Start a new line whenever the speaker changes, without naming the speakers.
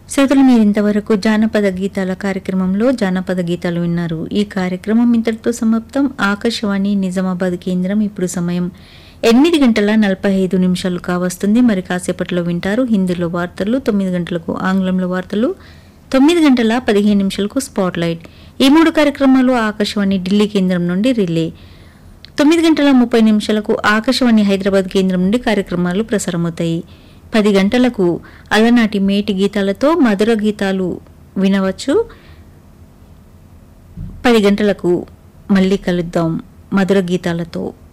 శ్రోతలు మీరు ఇంతవరకు జానపద గీతాల కార్యక్రమంలో జానపద గీతాలు విన్నారు ఈ కార్యక్రమం ఇంతటితో సమాప్తం ఆకాశవాణి నిజామాబాద్ కేంద్రం ఇప్పుడు సమయం ఎనిమిది గంటల నలభై ఐదు నిమిషాలు కావస్తుంది మరి కాసేపట్లో వింటారు హిందీలో వార్తలు తొమ్మిది గంటలకు ఆంగ్లంలో వార్తలు తొమ్మిది గంటల పదిహేను నిమిషాలకు స్పాట్ లైట్ ఈ మూడు కార్యక్రమాలు ఆకాశవాణి ఢిల్లీ కేంద్రం నుండి రిలే తొమ్మిది గంటల ముప్పై నిమిషాలకు ఆకాశవాణి హైదరాబాద్ కేంద్రం నుండి కార్యక్రమాలు ప్రసారమవుతాయి పది గంటలకు అలనాటి మేటి గీతాలతో మధుర గీతాలు వినవచ్చు పది గంటలకు మళ్ళీ కలుద్దాం మధుర గీతాలతో